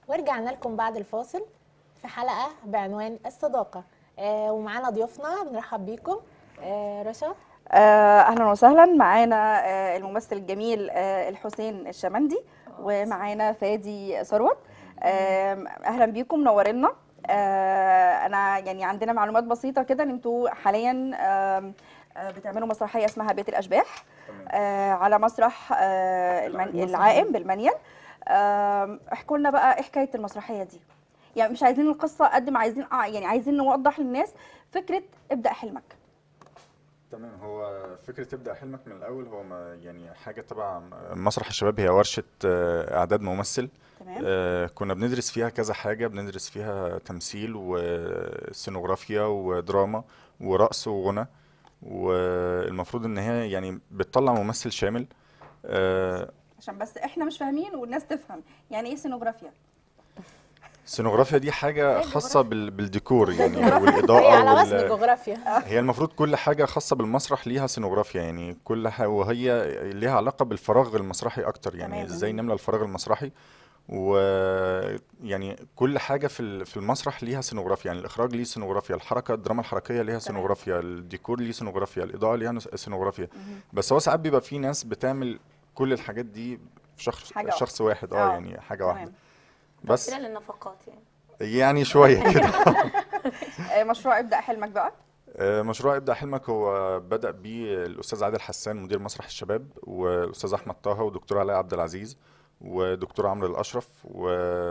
ورجعنا لكم بعد الفاصل في حلقة بعنوان الصداقة آه ومعانا ضيوفنا بنرحب بيكم آه رشا آه، اهلا وسهلا معانا آه، الممثل الجميل آه، الحسين الشمندي ومعانا فادي ثروت آم، اهلا بيكم منورينا آه، انا يعني عندنا معلومات بسيطه كده ان انتوا حاليا آم، آه، بتعملوا مسرحيه اسمها بيت الاشباح آه، على مسرح آه، المن- العائم بالمنيل آم، احكوا لنا بقى ايه حكايه المسرحيه دي يعني مش عايزين القصه قد ما عايزين آه، يعني عايزين نوضح للناس فكره ابدا حلمك تمام هو فكرة تبدأ حلمك من الأول هو ما يعني حاجة تبع مسرح الشباب هي ورشة آه، إعداد ممثل تمام آه، كنا بندرس فيها كذا حاجة بندرس فيها تمثيل وسينوغرافيا ودراما ورقص وغنى والمفروض إن هي يعني بتطلع ممثل شامل آه، عشان بس احنا مش فاهمين والناس تفهم يعني ايه سينوغرافيا السينوغرافيا دي حاجة خاصة بال- بالديكور يعني هي والإضاءة على وال- وزن جغرافيا هي المفروض كل حاجة خاصة بالمسرح ليها سينوغرافيا يعني كل حاجة وهي ليها علاقة بالفراغ المسرحي أكتر يعني تمام. إزاي نملى الفراغ المسرحي و يعني كل حاجة في ال- في المسرح ليها سينوغرافيا يعني الإخراج ليه سينوغرافيا الحركة الدراما الحركية ليها سينوغرافيا الديكور ليه سينوغرافيا الإضاءة ليها نس- سينوغرافيا بس هو ساعات بيبقى في ناس بتعمل كل الحاجات دي في شخص حاجة واحدة. شخص واحد اه آه. يعني حاجة تمام. واحدة بس توفيرا للنفقات يعني يعني شوية كده آه، مشروع ابدا حلمك بقى آه، مشروع ابدأ حلمك هو بدأ بيه الأستاذ عادل حسان مدير مسرح الشباب والأستاذ أحمد طه ودكتور علاء عبد العزيز ودكتور عمرو الأشرف و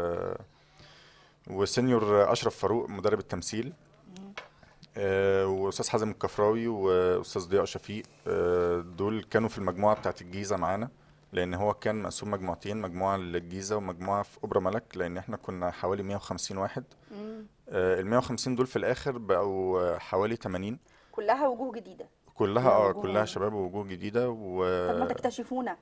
وسينيور أشرف فاروق مدرب التمثيل آه، وأستاذ حازم الكفراوي وأستاذ ضياء شفيق آه، دول كانوا في المجموعة بتاعت الجيزة معانا لأن هو كان مقسوم مجموعتين مجموعة للجيزة ومجموعة في أوبرا ملك لأن احنا كنا حوالي 150 واحد ال 150 دول في الآخر بقوا آه، حوالي 80 كلها وجوه جديده كلها اه وجوه. كلها شباب ووجوه جديدة و طب ما تكتشفونا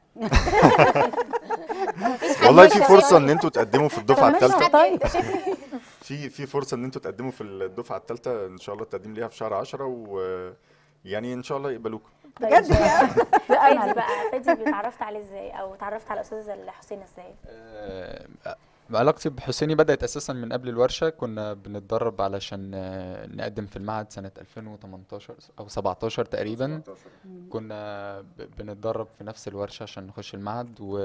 والله في فرصة ان انتوا تقدموا في الدفعة طب ماشي. الثالثة طيب في في فرصة ان انتوا تقدموا في الدفعة الثالثة ان شاء الله التقديم ليها في شهر 10 و يعني ان شاء الله يقبلوكم بجد يعني فادي بقى فادي اتعرفت عليه ازاي او اتعرفت على الاستاذ الحسين ازاي آه، علاقتي بحسيني بدأت أساسا من قبل الورشة كنا بنتدرب علشان آه، نقدم في المعهد سنة 2018 أو 17 تقريبا كنا ب- بنتدرب في نفس الورشة عشان نخش المعهد و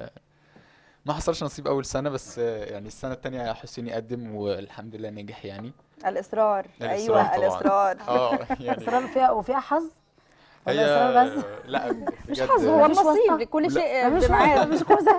ما حصلش نصيب أول سنة بس آه، يعني السنة التانية حسيني قدم والحمد لله نجح يعني الاصرار الإصرار ايوه طبعاً. الاصرار اه يعني اصرار فيها وفيها حظ ولا هي إصرار بس؟ لا مش بجد حظ هو مفيش النصيب واسطة. لكل لا. شيء مفيش بميعاد مش كوسه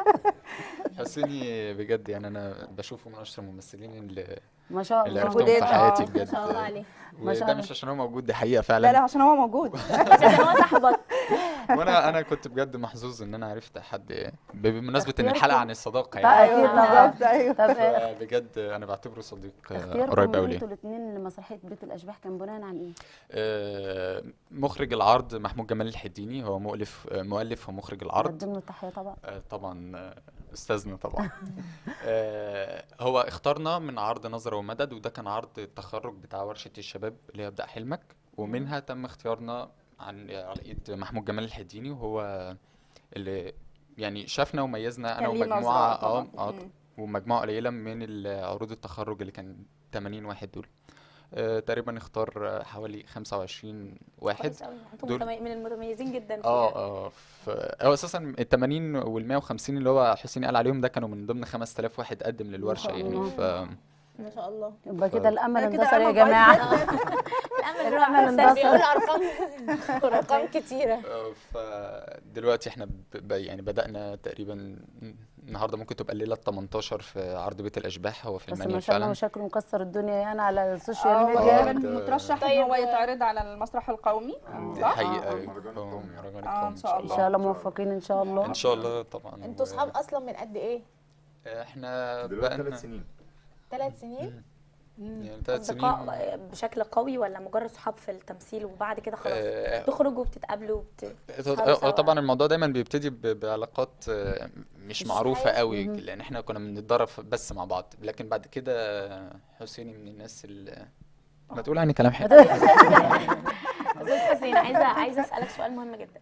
حسيني بجد يعني أنا بشوفه من أشطر الممثلين اللي ما شاء اللي الله عرفتهم جداد، في آه. حياتي ما بجد شاء الله عليه ما شاء وده الله. مش عشان هو موجود دي حقيقة فعلا لا لا عشان هو موجود عشان هو صاحبك وانا انا كنت بجد محظوظ ان انا عرفت حد بمناسبه ان اختياركم- الحلقه عن الصداقه طيب، يعني اكيد طبعا بالظبط ايوه طب آه، بجد انا بعتبره صديق آه، اختياركم قريب قوي ليا انتوا الاثنين لمسرحيه بيت الاشباح كان بناء عن ايه؟ آه، مخرج العرض محمود جمال الحديني هو مؤلف آه، مؤلف ومخرج العرض قدم له التحيه طبعا آه، طبعا آه، استاذنا طبعا آه، هو اختارنا من عرض نظرة ومدد وده كان عرض التخرج بتاع ورشة الشباب اللي هي ابدأ حلمك ومنها تم اختيارنا عن على ايد محمود جمال الحديني وهو اللي يعني شافنا وميزنا انا كان ليه نظرة ومجموعة اه طبعاً. اه مم. ومجموعة قليلة من ال- عروض التخرج اللي كان 80 واحد دول آه، تقريبا اختار آه، حوالي 25 واحد كويس قوي انتم دول- متمي- من المتميزين جدا اه فيها. اه ف... هو اساسا ال 80 وال 150 اللي هو حسين قال عليهم ده كانوا من ضمن 5000 واحد قدم للورشه شاء يعني الله. ف ما شاء الله يبقى كده الامل كده اندثر يا أمل جماعه الامل الأمل راح اندثر. بيقول ارقام ارقام كتيره آه، فدلوقتي احنا ب... ب- يعني بدأنا تقريبا النهارده ممكن تبقى الليله 18 في عرض بيت الاشباح هو في بس المنيل ما شاء الله فعلا وشكله مكسر الدنيا يعني على السوشيال اه ميديا غالبا مترشح ان طيب. هو يتعرض على المسرح القومي دي صح؟ حقيقه آه، أيوة. المهرجان هو القومي. مهرجان آه، القومي إن شاء ان شاء الله موفقين ان شاء الله ان شاء الله طبعا انتوا و- صحاب اصلا من قد ايه؟ احنا دلوقتي بقالنا ثلاث سنين ثلاث سنين؟ يعني ثلاث سنين اصدقاء بشكل قوي ولا مجرد صحاب في التمثيل وبعد كده خلاص آه، تخرجوا وبتتقابلوا وبت... هو هو طبعا الموضوع دايما بيبتدي ب- بعلاقات آه، مش مش معروفة حقيقية. قوي مهم. لان احنا كنا بنتدرب بس مع بعض لكن بعد كده حسيني من الناس اللي ما تقول عني كلام حلو استاذ حسين عايزه عايزه اسالك سؤال مهم جدا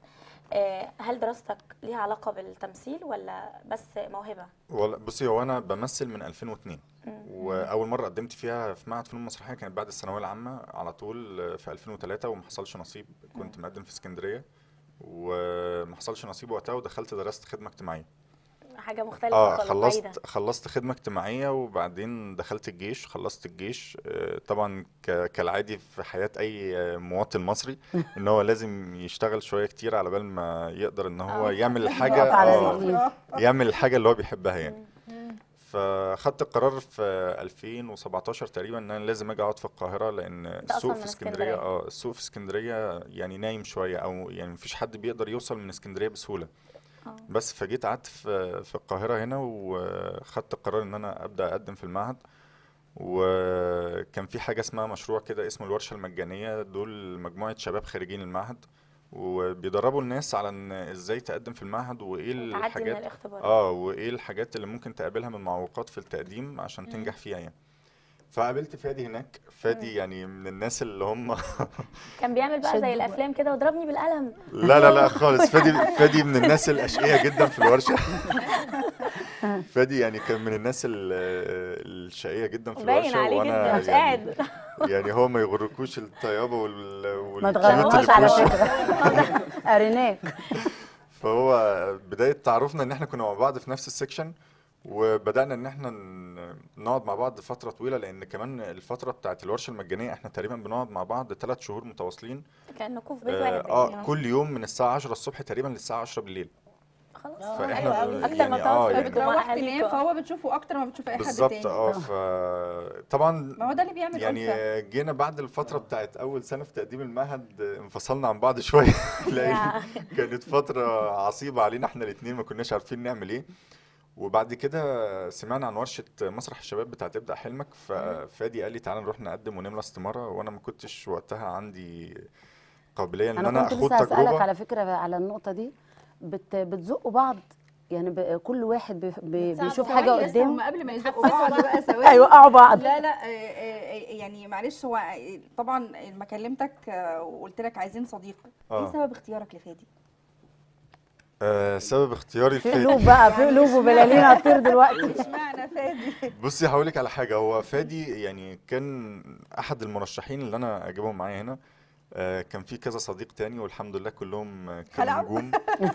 آه، هل دراستك ليها علاقه بالتمثيل ولا بس موهبه والله بصي هو انا بمثل من 2002 مم. واول مره قدمت فيها في معهد فنون مسرحيه كانت بعد الثانويه العامه على طول في 2003 وما حصلش نصيب كنت مقدم في اسكندريه وما حصلش نصيب وقتها ودخلت درست خدمه اجتماعيه حاجه مختلفه اه خالص بعيده خلصت خلصت خدمه اجتماعيه وبعدين دخلت الجيش خلصت الجيش آه، طبعا ك- كالعادي في حياه اي آه، مواطن مصري ان هو لازم يشتغل شويه كتير على بال ما يقدر ان هو آه. يعمل يقف الحاجه على آه، رجليه. يعمل الحاجه اللي هو بيحبها يعني مم. فخدت القرار في 2017 تقريبا ان انا لازم اجي اقعد في القاهره لان أصلاً السوق من في اسكندريه اسكندرية. اه السوق في اسكندريه يعني نايم شويه او يعني مفيش حد بيقدر يوصل من اسكندريه بسهوله آه. بس فجيت قعدت في في القاهره هنا وخدت القرار ان انا ابدا اقدم في المعهد وكان في حاجه اسمها مشروع كده اسمه الورشه المجانيه دول مجموعه شباب خارجين المعهد وبيدربوا الناس على ان ازاي تقدم في المعهد وايه تعدي من الحاجات الاختبارات اه وايه الحاجات اللي ممكن تقابلها من معوقات في التقديم عشان تنجح فيها يعني فقابلت فادي هناك فادي يعني من الناس اللي هم كان بيعمل بقى شدوا زي بقى. الافلام كده وضربني بالقلم لا لا لا خالص فادي فادي من الناس الاشقياء جدا في الورشه فادي يعني كان من الناس ال- الشقيه جدا في باين الورشه عليه وانا جدا مش يعني قاعد يعني هو ما يغركوش الطيابه وال ما والكيوت تغيروش اللي في على وشه فكره قريناك فهو بداية تعرفنا ان احنا كنا مع بعض في نفس السكشن وبدأنا ان احنا ن- نقعد مع بعض فترة طويلة لان كمان الفترة بتاعت الورشة المجانية احنا تقريبا بنقعد مع بعض ثلاث شهور متواصلين كانكم في بيت اه, واحد آه يعني. كل يوم من الساعة 10 الصبح تقريبا للساعة 10 بالليل خلاص آه، فاحنا حلو ب- قوي. أكتر ما يعني بتقعد اه في يعني بيتكم مع بتروح أهاليكوا. تنام فهو بتشوفه اكتر ما بتشوف اي حد بالظبط تاني اه ف طبعا ما هو ده اللي بيعمل يعني ألفة. جينا بعد الفترة بتاعت أول سنة في تقديم المعهد انفصلنا عن بعض شوية لأن كانت فترة عصيبة علينا احنا الاتنين ما كناش عارفين نعمل ايه وبعد كده سمعنا عن ورشة مسرح الشباب بتاعت ابدأ حلمك ففادي قال لي تعالى نروح نقدم ونملى استمارة وانا ما كنتش وقتها عندي قابلية ان انا انا كنت اخوض لسه هسألك تجربة على فكره على النقطه دي بت بتزقوا بعض يعني ب- كل واحد بي- بي- بتساعدوا بيشوف بعض. حاجه ثواني بس هم قدامه قبل ما يزقوا بتحفزوا بعض بعض. بقى ثواني هيوقعوا بعض لا لا آه، آه، آه، يعني معلش هو آه، طبعا لما كلمتك آه، وقلت لك عايزين صديق ايه اه سبب اختيارك لفادي؟ آه، سبب اختياري في لفادي قلوب بقى في قلوب وبلالين هتطير دلوقتي اشمعنى فادي؟ بصي هقولك على حاجة هو فادي يعني كان أحد المرشحين اللي أنا أجيبهم معايا هنا آه، كان في كذا صديق تاني والحمد لله كلهم آه، كانوا خلعوا؟ نجوم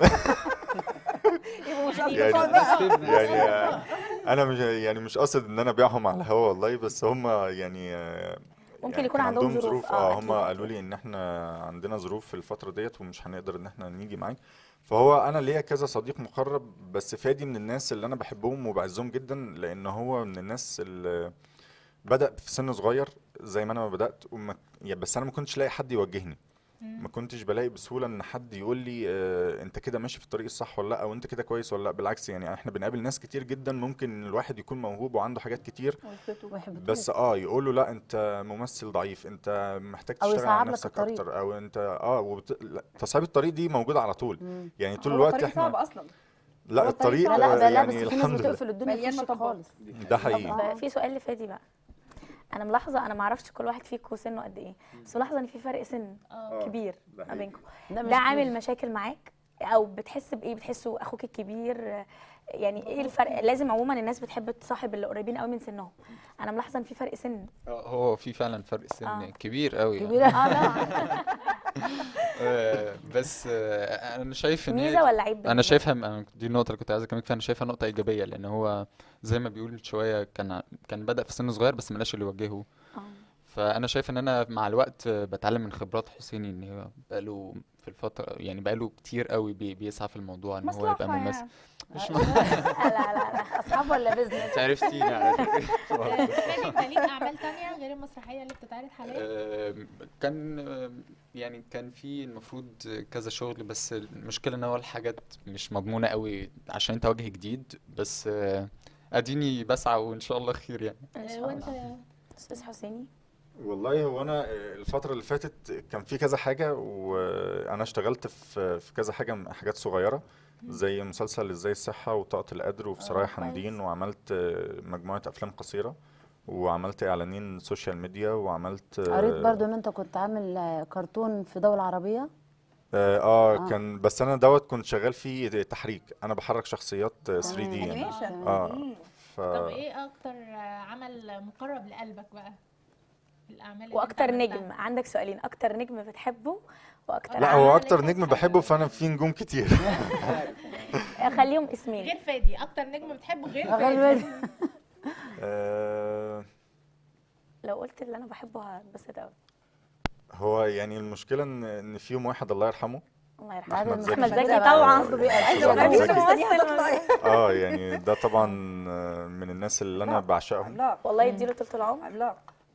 يبقوا مش يعني اصدقاء بقى يعني آه، انا مش يعني مش قاصد ان انا ابيعهم على الهوا والله بس هم يعني آه، ممكن يعني يكون كان عندهم ظروف. آه، اه أكيد، هم قالوا أكيد. لي ان احنا عندنا ظروف في الفتره ديت ومش هنقدر ان احنا نيجي معاك فهو انا ليا كذا صديق مقرب بس فادي من الناس اللي انا بحبهم وبعزهم جدا لان هو من الناس اللي بدأ في سن صغير زي ما انا ما بدأت وما يعني بس انا ما كنتش لاقي حد يوجهني ما كنتش بلاقي بسهوله ان حد يقول لي آه انت كده ماشي في الطريق الصح ولا لا او انت كده كويس ولا لا بالعكس يعني احنا بنقابل ناس كتير جدا ممكن الواحد يكون موهوب وعنده حاجات كتير ويحب بس اه يقولوا لا انت ممثل ضعيف انت محتاج أو تشتغل يصعب على لك نفسك الطريق. اكتر او انت اه وبت... لا، تصعيب الطريق دي موجوده على طول مم. يعني طول هو الوقت طريق صعب احنا اصلا لا هو الطريق الطريق لا لا آه، ده لا يعني بس في ناس الحمد لله بتقفل الدنيا مليان في وشك مطبات. خالص ده حقيقي بقى في سؤال لفادي بقى انا ملاحظه انا ما اعرفش كل واحد فيكم سنه قد ايه بس ملاحظه ان في فرق سن اه كبير ده ما حقيقي. بينكم ده مش ده عامل كبير. مشاكل معاك او بتحس بايه بتحسوا اخوك الكبير يعني ايه الفرق لازم عموما الناس بتحب تصاحب اللي قريبين قوي من سنهم انا ملاحظه ان في فرق سن آه، هو في فعلا فرق سن آه. كبير قوي يعني. كبيره اه لا آه، بس آه، انا شايف ان هي ميزه ولا عيب انا بالنسبة شايفها أنا دي النقطه اللي كنت عايز اكلمك فيها انا شايفها نقطه ايجابيه لان هو زي ما بيقول من شويه كان ع- كان بدا في سن صغير بس ملاش اللي يوجهه لك؟ آه. فانا شايف ان انا مع الوقت بتعلم من خبرات حسيني ان هو بقاله في الفتره يعني بقاله كتير قوي بي- بيسعى في الموضوع ان هو يبقى مصلحة ممثل يعني مش لا لا لا اصحاب ولا بيزنس انت عرفتيني على فكرة. فادي انت ليك اعمال تانية غير المسرحيه اللي بتتعرض حاليا آم، كان آم، يعني كان في المفروض كذا شغل بس المشكلة ان هو الحاجات مش مضمونة قوي عشان انت وجه جديد بس آه، اديني بسعى وان شاء الله خير يعني ان آه، شاء وانت الله استاذ حسيني والله هو انا الفترة اللي فاتت كان في كذا حاجة وانا اشتغلت في في كذا حاجة من حاجات صغيرة زي مسلسل ازاي الصحة وطاقة القدر وفي سرايا كويس. حمدين وعملت مجموعة افلام قصيرة وعملت اعلانين سوشيال ميديا وعملت قريت برضو ان انت كنت عامل آه، كرتون في دولة عربية اه, آه آه. كان بس انا دوت كنت شغال فيه تحريك انا بحرك شخصيات 3 دي تمام. يعني أنيميشن. اه ف طب ايه اكتر عمل مقرب لقلبك بقى في الاعمال اللي واكتر انت عملتها؟ نجم عندك سؤالين اكتر نجم بتحبه واكتر لا عمل هو عمل اكتر اللي نجم كانت بحبه حلوة. فانا في نجوم كتير خليهم اسمين غير فادي اكتر نجم بتحبه غير غير فادي آه لو قلت اللي انا بحبه هتبسط قوي هو يعني المشكله ان ان فيهم واحد الله يرحمه الله يرحمه بعد أحمد ما زكي. احمد زكي بقى طبعا برضه بيبقى عايزه أحمد اقول زكي. ممثل اه يعني ده طبعا آه، من الناس اللي انا بعشقهم عملاق والله يديله طول العمر عملاق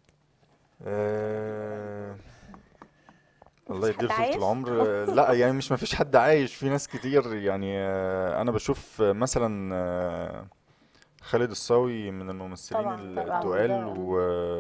آه الله مفيش حد يديله طول عايش؟ العمر آه، لا يعني مش مفيش حد عايش في ناس كتير يعني آه، انا بشوف آه، مثلا آه، خالد الصاوي من الممثلين طبعاً، ال- طبعاً، التقال ده- و...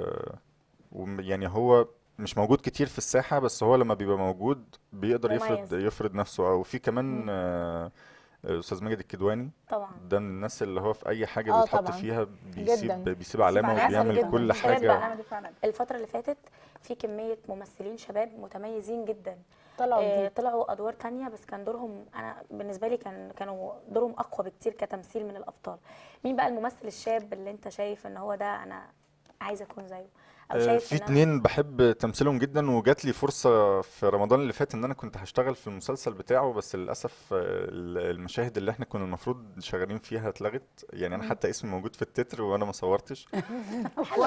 و يعني هو مش موجود كتير في الساحة بس هو لما بيبقى موجود بيقدر يفرض مميز. يفرض نفسه او في كمان مم. آه، استاذ ماجد الكدواني طبعا ده من الناس اللي هو في اي حاجة آه بيتحط طبعاً. فيها بيسيب جداً. بيسيب علامة علامة وبيعمل جداً. كل شباب حاجة بقى. عمل فعلا الفتره اللي فاتت في كميه ممثلين شباب متميزين جدا طلعوا آه، جديد طلعوا ادوار تانية بس كان دورهم انا بالنسبه لي كان كانوا دورهم اقوى بكتير كتمثيل من الابطال مين بقى الممثل الشاب اللي انت شايف ان هو ده انا عايزه اكون زيه او آه، شايف في ان أنا- اتنين بحب تمثيلهم جدا وجات لي فرصة في رمضان اللي فات ان انا كنت هشتغل في المسلسل بتاعه بس للأسف آه، ال- المشاهد اللي احنا كنا المفروض شغالين فيها اتلغت يعني انا حتى اسمي موجود في التتر وانا ما صورتش ف...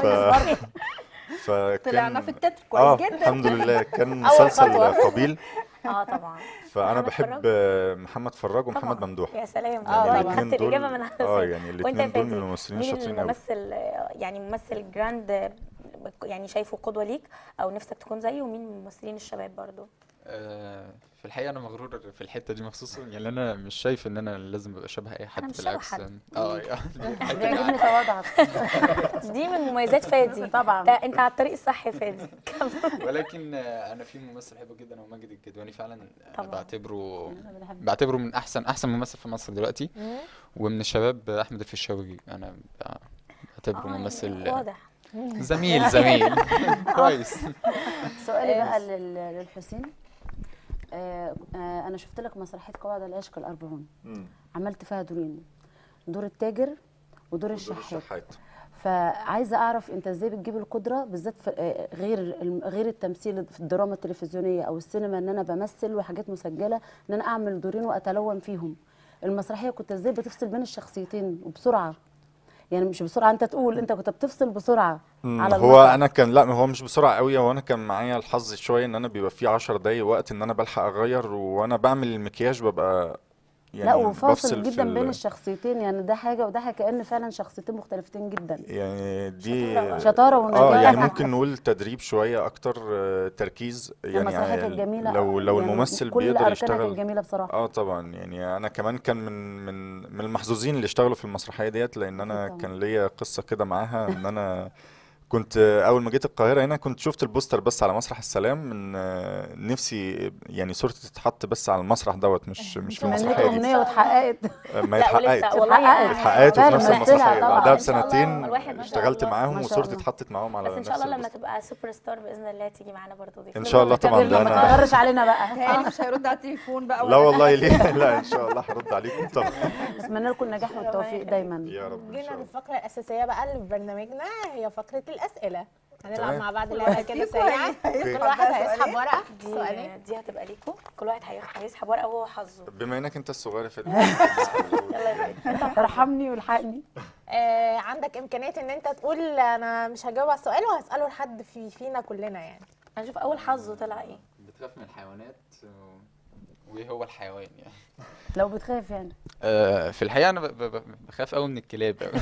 فكان طلعنا في التتر اه كويس جدا الحمد لله كان أول مسلسل خطوة. قبيل اه طبعا فانا محمد بحب فراج؟ آه، محمد فراج ومحمد طبعا ممدوح يا سلام آه، والله طبعاً. خدت الاتنين دول الاجابه من على اه لساني. يعني وانت يا الاثنين دول من فادي الممثلين مين الشاطرين قوي الممثل آه، يعني ممثل جراند آه، يعني شايفه قدوه ليك او نفسك تكون زيه ومين من الممثلين الشباب برضو آه، في الحقيقة أنا مغرور في الحتة دي مخصوصا يعني أنا مش شايف إن أنا لازم أبقى شبه أي حد مش شبه بالعكس حد. اه يعني الحتة دي بيعجبني تواضعك دي من مميزات فادي طبعاً. ده انت على الطريق الصح يا فادي كمل. ولكن آه، انا في ممثل بحبه جدا هو ماجد الكدواني فعلا انا طبعاً. بعتبره بعتبره من احسن احسن ممثل في مصر دلوقتي مم. ومن الشباب آه، احمد الفيشاوي انا ب- بعتبره آه، يعني ممثل واضح زميل زميل كويس سؤالي بقى لل- للحسين آه آه انا شفت لك مسرحيه قواعد العشق الاربعون عملت فيها دورين دور التاجر ودور الشحات الشحات فعايزه اعرف انت ازاي بتجيب القدره بالذات في آه، غير الم- غير التمثيل في الدراما التلفزيونيه او السينما ان انا بمثل وحاجات مسجله ان انا اعمل دورين واتلون فيهم المسرحيه كنت ازاي بتفصل بين الشخصيتين وبسرعه يعني مش بسرعه انت تقول انت كنت بتفصل بسرعه مم، على هو المسرح. انا كان لا هو مش بسرعه قوي هو انا كان معايا الحظ شويه ان انا بيبقى في 10 دقايق وقت ان انا بلحق اغير وانا بعمل المكياج ببقى يعني لا بفصل وفاصل في جدا ال- بين الشخصيتين يعني ده حاجه وده حاجه كأن فعلا شخصيتين مختلفتين جدا يعني دي شطاره ونجاح اه يعني ممكن نقول تدريب شويه اكتر آه، تركيز يعني المسرحيه كانت جميله لو لو يعني الممثل كل بيقدر أركانها يشتغل كانت جميله بصراحه اه طبعا يعني انا كمان كان من من من المحظوظين اللي اشتغلوا في المسرحيه ديت لان انا أكيد طبعاً. كان ليا قصه كده معاها ان انا كنت اول ما جيت القاهره هنا كنت شفت البوستر بس على مسرح السلام من آه، نفسي يعني صورتي تتحط بس على المسرح دوت مش مش في منك المسرحيه دي امنيه واتحققت آه، ما لا ولسه اتحققت والله يعني اتحققت وفي فعلا نفس مثلها المسرحيه طبعاً. بعدها إن شاء الله بسنتين الواحد ما شاء اشتغلت الله. معاهم ما شاء وصورتي الله. اتحطت معاهم على بس ان شاء نفس الله لما البوستر تبقى سوبر ستار باذن الله تيجي معانا برضو ضيف ان شاء الله طبعا ده كبرنا ما انا تغرش علينا بقى تهيألي مش هيرد على التليفون بقى لا ولا والله ليه لا ان شاء الله هرد عليكم طبعا اتمنى لكم النجاح والتوفيق دايما يا رب ان جينا شاء الله للفقرة الأساسية بقى اللي في برنامجنا هي فقرة الأسئلة هنلعب تمام. مع بعض كل لعبة واحد كده فيكم سريعة هي- كل هيسحب واحد بقى هيسحب سؤالين. ورقة سؤالين دي دي هتبقى ليكم كل واحد هيخ- هيسحب ورقه وهو حظه بما انك انت الصغير في يلا يا فادي ارحمني والحقني آه عندك إمكانية إن أنت تقول أنا مش هجاوب على السؤال وهسأله لحد في فينا كلنا يعني هنشوف اول حظه طلع ايه بتخاف من الحيوانات وايه هو الحيوان يعني لو بتخاف يعني آه، في الحقيقة أنا ب- ب- بخاف أوي من الكلاب أوي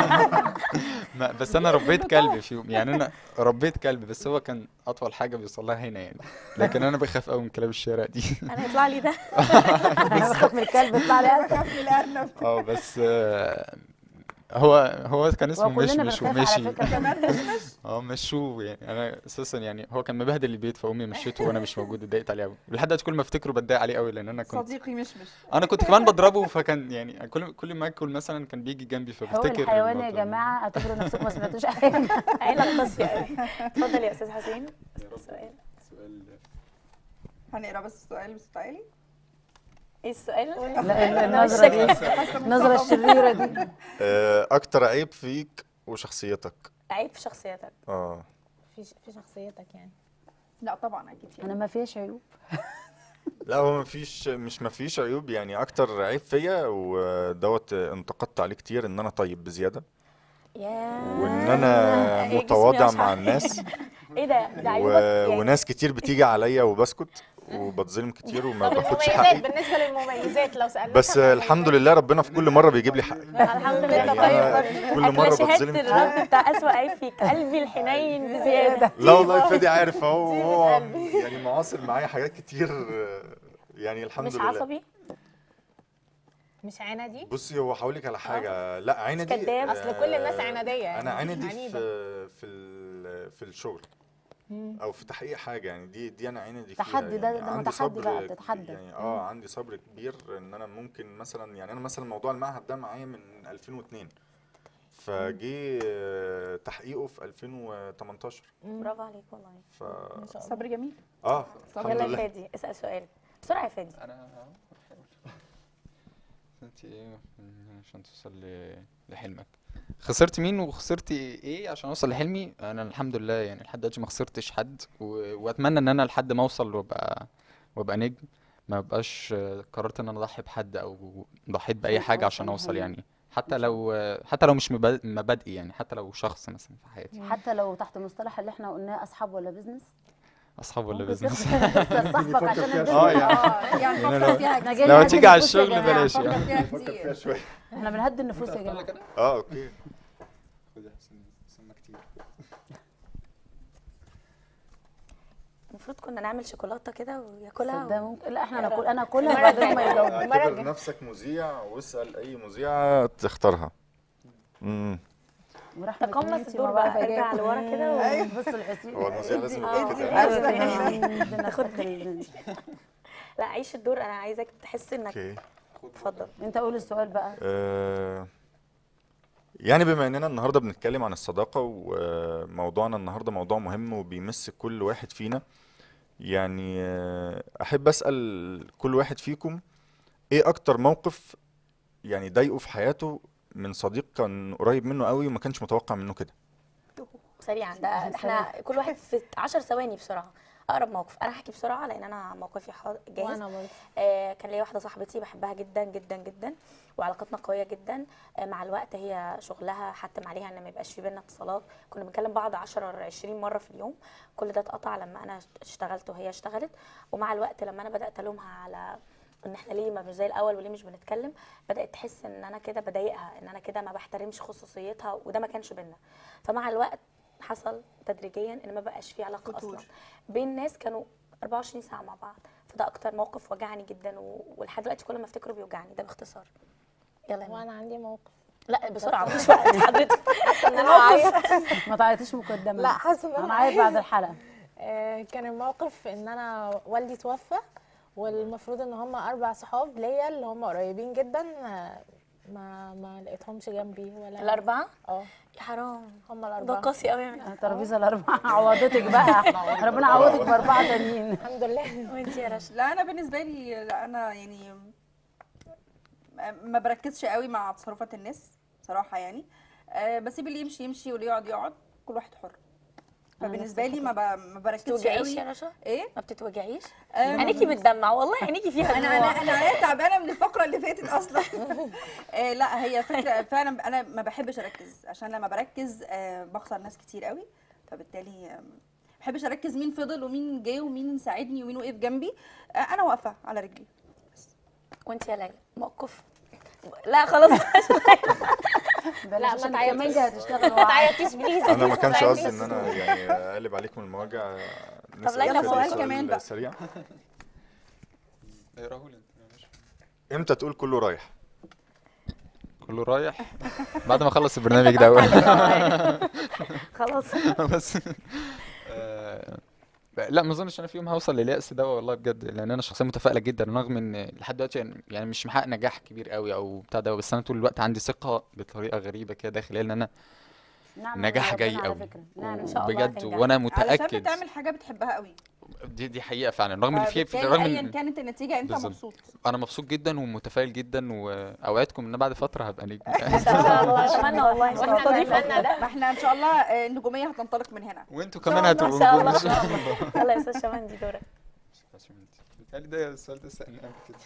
ما- بس أنا ربيت كلب في يوم يعني أنا ربيت كلب بس هو كان أطول حاجة بيوصل لها هنا يعني لكن أنا بخاف أوي من كلاب الشارع دي انا هيطلع لي ده انا بخاف من الكلب يطلع لي أسد. خاف من الارنب اه بس آه، هو هو كان اسمه وكلنا مشمش بنخاف على ومشي فكره كمان مشمش اه مشوه يعني انا اساسا يعني هو كان مبهدل البيت فامي مشيته وانا مش موجود اتضايقت عليه قوي ولحد دلوقتي كل ما افتكره بتضايق عليه قوي لان انا كنت صديقي مشمش انا كنت كمان بضربه فكان يعني كل كل ما اكل مثلا كان بيجي جنبي حقوق فبفتكر الحيوان يا الموضوع. جماعه اعتبروا نفسكم ما سمعتوش حاجه عينك قاسيه قوي اتفضل يا استاذ حسين سؤال سؤال هنقرا بس السؤال بصوت عالي ايه السؤال؟ لا النظره دي النظره الشريره دي آه، اكتر عيب فيك وشخصيتك عيب في شخصيتك اه في في شخصيتك يعني لا طبعا اكيد في انا ما فيهاش عيوب لا هو مفيش مش مفيش عيوب يعني اكتر عيب فيا ودوت انتقدت عليه كتير ان انا طيب بزياده ياه وان انا إيه جسمي متواضع أشعر. مع الناس ايه ده ده و... عيوبك يعني وناس كتير بتيجي عليا وبسكت وبتظلم كتير وما طب باخدش المميزات حقي بالنسبه للمميزات لو سالنا بس الحمد لله ربنا في كل مره بيجيب لي حقي الحمد لله يعني أنا كل مره أكلة بتظلم شهادة كتير الرب بتاع أسوأ عيب فيك قلبي الحنين بزيادة لا والله فادي عارف اهو هو يعني معاصر معايا حاجات كتير آه، يعني الحمد مش لله عصبي مش عنادي بصي هو هقول لك على حاجه لا عيني دي كداب. أصل كل الناس عنادية يعني، انا عيني دي عنيدة. في في ال- في الشغل او في تحقيق حاجه يعني دي دي انا عيني دي فيها تحدي ده- يعني ده عندي متحدي صبر بقى، ك- بتتحدى. يعني اه عندي صبر كبير ان انا ممكن مثلا يعني انا مثلا موضوع المعهد ده معايا من 2002 فجه آه، تحقيقه في 2018 برافو عليك والله ف ما شاء الله صبر جميل اه الحمد يلا يا لله فادي اسأل سؤال بسرعة يا فادي انا انت ايه عشان توصل ل- لحلمك خسرت مين وخسرت ايه عشان اوصل لحلمي انا الحمد لله يعني لحد دلوقتي ما خسرتش حد و... واتمنى ان انا لحد ما اوصل وابقى وابقى نجم ما بقاش آه، قررت ان انا اضحي بحد او ضحيت باي عشان حاجه عشان توصل اوصل لحلمك. يعني حتى لو حتى لو مش مبا- مبادئي يعني حتى لو شخص مثلا في حياتي حتى لو تحت مصطلح اللي احنا قلناه اصحاب ولا بزنس اصحاب ولا ممكن بزنس تخسر صاحبك عشان البزنس اه يعني اه يعني يعني فكر لو- فيها احنا كتير جايين لو نهدي تيجي على النفوس يا الشغل جماعة. بلاش فكر يعني فيها فكر فيها كتير شويه احنا بنهدي النفوس يا جماعه اه اوكي المفروض كنا نعمل شوكولاتة كده وياكلها ده و... ممكن لا احنا إيه ناكل رأيك؟ انا اكلها المرة بعدين ما الجاية. يجاوب المرة اعتبر الجاية. نفسك مذيع واسال اي مذيعه تختارها امم ورحمة تقمص ميتي الدور ما بقى بعرف ارجع أجاكل. لورا كده و... أيوة. بص الحسين هو المذيع لازم آه، يبقى كده أيوة. ايوه بناخد ال- لا عيش الدور انا عايزك تحس انك اوكي اتفضل انت قول السؤال بقى آه، يعني بما اننا النهارده بنتكلم عن الصداقه وموضوعنا النهارده موضوع مهم وبيمس كل واحد فينا يعني آه، احب اسال كل واحد فيكم ايه اكتر موقف يعني ضايقه في حياته من صديق كان قريب منه قوي وما كانش متوقع منه كده سريعا ده احنا كل واحد في 10 ثواني بسرعة اقرب موقف انا هحكي بسرعه لان انا موقفي حا- جاهز وانا برضه آه، كان ليا واحده صاحبتي بحبها جدا جدا جدا وعلاقتنا قويه جدا آه، مع الوقت هي شغلها حتم عليها ان ما يبقاش في بينا اتصالات كنا بنكلم بعض 10 20 مره في اليوم كل ده اتقطع لما انا اشتغلت وهي اشتغلت ومع الوقت لما انا بدات الومها على ان احنا ليه ما مش زي الاول وليه مش بنتكلم بدات تحس ان انا كده بضايقها ان انا كده ما بحترمش خصوصيتها وده ما كانش بينا فمع الوقت حصل تدريجيا ان ما بقاش في علاقه اصلا بين ناس كانوا 24 ساعه مع بعض فده اكتر موقف وجعني جدا و... ولحد دلوقتي كل ما افتكره بيوجعني ده باختصار يلا يا ماما. وانا عندي موقف لا بسرعه مفيش وقت حضرتك ان انا اعيط ما تعيطيش مقدما لا حاسه ان انا انا عايز بعد الحلقه آه، كان الموقف ان انا والدي توفى والمفروض ان هم اربع صحاب ليا اللي هم قريبين جدا آه، ما ما لقيتهمش جنبي ولا الاربعه اه يا حرام هم ده الاربعه قاسي قوي يعني الترابيزه الاربعه عوضتك بقى ربنا عوضك باربعه تانيين الحمد لله وانت يا رشا لا انا بالنسبه لي لا انا يعني ما بركزش قوي مع تصرفات الناس بصراحه يعني أه بسيب اللي يمشي يمشي واللي يقعد يقعد كل واحد حر أنا فبالنسبه نفس لي ما ب- ما ما بركزش بتتوجعيش قوي يا رشا ايه ما بتتوجعيش أم، عينيكي بتدمع والله عينيكي فيها انا انا دموع انا عينيا تعبانه من الفقره اللي فاتت اصلا آه لا هي فكره فعلا انا ما بحبش اركز عشان لما بركز آه بخسر ناس كتير قوي فبالتالي آه، ما بحبش اركز مين فضل ومين جه ومين ساعدني ومين وقف جنبي آه انا واقفه على رجلي وانت يا ليلى موقف لا خلاص لا ما ما تعيطيش. كمان هتشتغل ما معاك تعيطيش بليز انا ما كانش قصدي ان انا يعني اقلب عليكم المواجع نسأل ليلى، كده سؤال سؤال كمان بقى. سريع ايه راهول انت ماشي. امتى تقول كله رايح كله رايح بعد ما اخلص البرنامج ده أول. خلاص بس آه، لا ما اظنش انا في يوم هوصل لليأس ده والله بجد لان انا شخصيه متفائله جدا رغم ان لحد دلوقتي يعني- يعني مش محقق نجاح كبير قوي او بتاع ده بس انا طول الوقت عندي ثقه بطريقه غريبه كده داخليه ان انا نعم نجاح ربنا جاي على قوي فكرة. نعم إن شاء الله بجد هتنجح. وانا علشان متاكد بتعمل حاجه بتحبها قوي دي دي حقيقه فعلا رغم ان في في فبالتالي رغم ايا ان كانت النتيجه انت بالظبط. مبسوط انا مبسوط جدا ومتفائل جدا واوعدكم ان بعد فتره هبقى نجم ان شاء الله اتمنى والله ان شاء واحنا الله نتمنى ده ما احنا ان شاء الله آه، النجوميه هتنطلق من هنا وانتوا ان كمان شاء هتبقوا الله نجوم ان شاء الله يلا يا استاذ شمندي دورك بيتهيألي ده السؤال ده سألناه قبل كده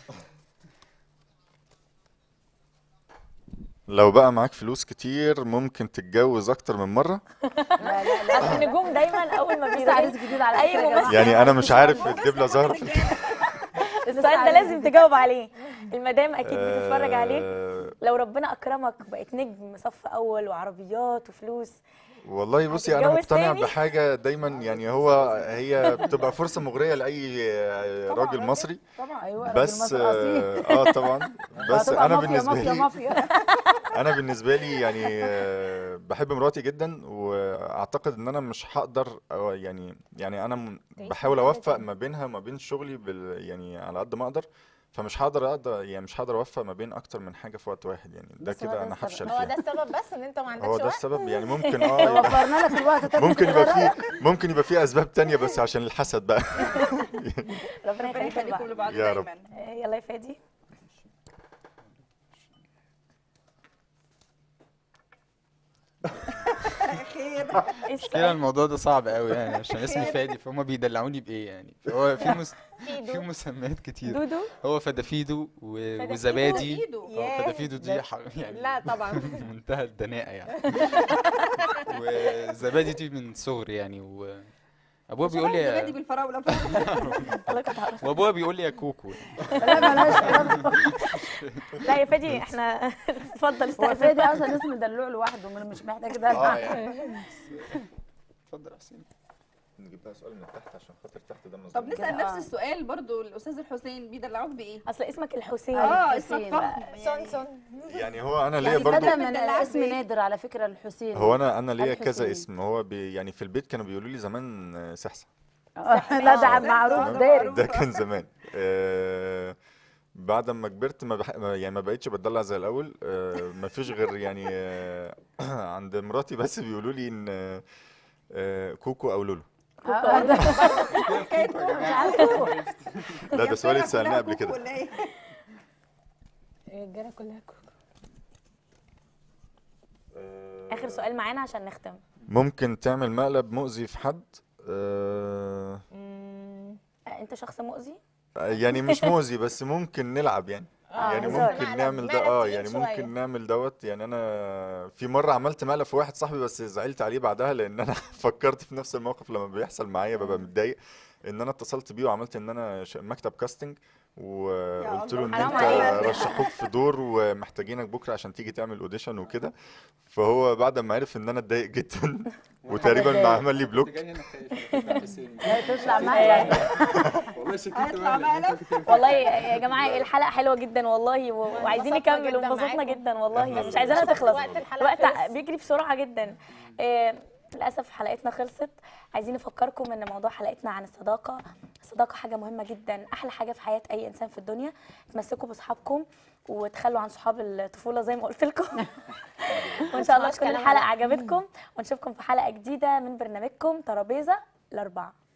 لو بقى معاك فلوس كتير ممكن تتجوز اكتر من مره لا لا لا اصل النجوم دايما اول ما لسه عريس بيلاقي جديد على أي فكرة يا جماعة. ممثل. يعني انا مش عارف الدبله ظهر السؤال ده لازم تجاوب عليه المدام اكيد بتتفرج عليك آه، لو ربنا اكرمك بقيت نجم صف اول وعربيات وفلوس والله بصي انا هتتجوز مقتنع تاني؟ بحاجه دايما يعني هو هي بتبقى فرصه مغريه لاي طبعاً راجل راجل. مصري طبعا ايوه راجل بس مصر اصيل اه آه، طبعا بس هتبقى انا مافيا بالنسبه مافيا لي مافيا انا بالنسبه لي يعني آه، بحب مراتي جدا واعتقد ان انا مش هقدر أو يعني يعني انا م- تعيش بحاول مع حد اوفق تاني. ما بينها وما بين شغلي بال يعني على قد ما اقدر فمش هقدر اقدر يعني مش هقدر اوفق ما بين اكتر من حاجه في وقت واحد يعني ده بس هو كده ده انا السبب. هفشل هو ده فيها السبب بس ان انت ما عندكش هو ده وقت السبب يعني ممكن لو اه وفرنا لك الوقت تاخد ممكن كده يبقى رأيك. في ممكن يبقى في اسباب تانية بس عشان الحسد بقى ربنا ربنا يخليكم يخليكم بقى لبعض يا رب. دايما آه، يلا يا فادي خير ايه كده السؤال الموضوع ده صعب قوي يعني عشان اسمي فادي فهم بيدلعوني بايه يعني فهو في مس... فيدو. في مسميات كتير دودو هو فدافيدو و... فدافيدو وزبادي إيده. اه ياه، فدافيدو دي ده- ح... يعني لا طبعا منتهى الدناءة يعني وزبادي دي من صغري يعني و ابويا بيقول شبه الزبادي لي بالفراوله الله كنت هعرف وابويا بيقول لي يا كوكو لا بلاش علاقة. لا يا فادي احنا اتفضل هو استقبل فادي اصلا اسم دلوع لوحده ما- مش محتاج اه دلع يعني اتفضل يا حسين نجيب بقى سؤال من تحت عشان خاطر تحت ده طب نسال كده، نفس آه. السؤال برضو الاستاذ الحسين بيدلعوك بايه اصل اسمك الحسين اه الحسين اسمك بقى. فخم سون يعني سون يعني هو انا ليا يعني برضو بدأ من بتدلعك اسم بإيه؟ نادر على فكرة الحسين هو انا انا ليا كذا الحسين. اسم هو بي يعني في البيت كانوا بيقولوا لي زمان آه، سحسح لا ده آه، معروف ده دارج معروف. ده كان زمان آه بعد ما كبرت ما بح... ما- يعني ما بقتش بتدلع زي الاول آه ما فيش غير يعني آه عند مراتي بس بيقولوا لي ان آه، آه كوكو او لولو آه، ده- لا ده سؤال الجبارة اتسالناه كلها قبل كوكو كده ولا ايه؟ الرجاله كلها كوكو اخر سؤال معانا عشان نختم ممكن تعمل مقلب مؤذي في حد آه مم، آه، انت شخص مؤذي يعني مش مؤذي بس ممكن نلعب يعني آه، يعني هزار. ممكن مقلب- نعمل ده مقلب اه تقيل يعني شوية. ممكن نعمل دوت يعني انا في مره عملت مقلب في واحد صاحبي بس زعلت عليه بعدها لان انا فكرت في نفس الموقف لما بيحصل معايا ببقى متضايق ان انا اتصلت بيه وعملت ان انا ش- مكتب كاستنج وقلت له الله. ان حرام انت عليك. رشحوك في دور ومحتاجينك بكره عشان تيجي تعمل اوديشن وكده فهو بعد ما عرف ان انا اتضايق جدا وتقريبا ما عمل لي بلوك جاي هنا خايف يا حسين لا تطلع معايا والله شكيت هيطلع مقلب والله يا جماعه الحلقه حلوه جدا والله و- وعايزين انبسطنا نكمل جدا وانبسطنا معاكم. جدا والله احنا مش عايزانا اللي تخلص وقت الحلقة الوقت خلص. بيجري بسرعه جدا آه، للاسف حلقتنا خلصت عايزين نفكركم ان موضوع حلقتنا عن الصداقه الصداقه حاجه مهمه جدا احلى حاجه في حياه اي انسان في الدنيا تمسكوا باصحابكم وتخلوا عن صحاب الطفوله زي ما قلت لكم وان شاء الله متسمعوش تكون كلام الحلقه على- عجبتكم ونشوفكم في حلقه جديده من برنامجكم ترابيزه الاربعه